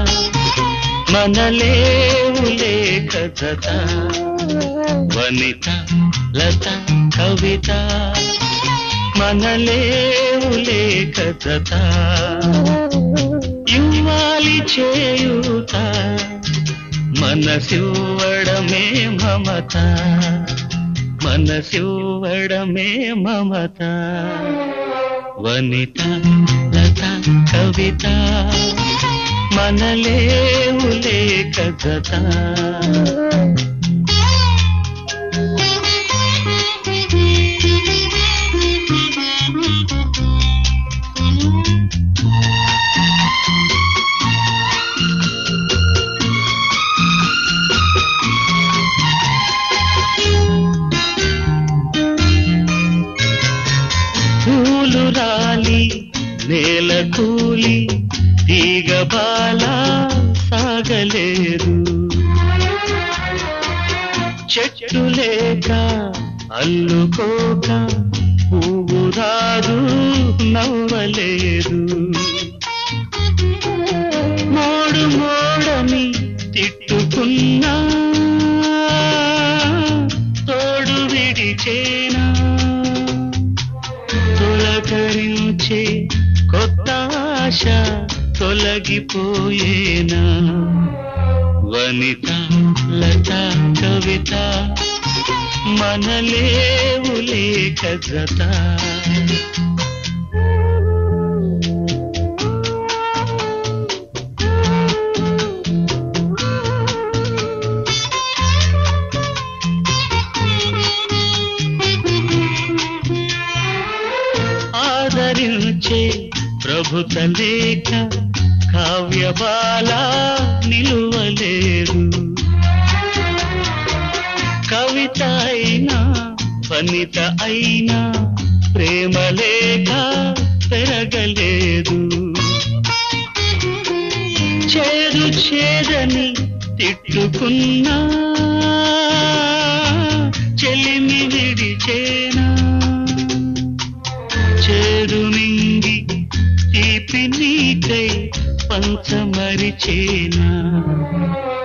మనలేవులే కథత వనిత లత కవిత మనలేవులే కథత ఇవ్వాలి చేయూత మనసివ్వడమే మమత మనసివ్వడమే మమత వనిత లత కవిత మనలేవులే కథత పూలు రాలి నేల కూలి తీగ బాల సాగలేరు చెట్టు లేక అల్లుకోక పువ్వు రాదు నవ్వలేరు మోడు మోడని తిట్టుకున్నా తోడు విడిచేనా తొలకరించే కొత్త ఆశ తొలగిపోయేనా వనిత లత కవిత మనలేవులే కజత ఆదరించే ప్రభుత లేఖ కావ్య బాల నిలువలేరు కవిత అయినా వనిత అయినా ప్రేమ లేఖ పెరగలేదు చేదు చేదని తిట్టుకున్నా చెలిమి విడిచేనా చేరు నింగి తీపి నీకై పంచమరిచేనా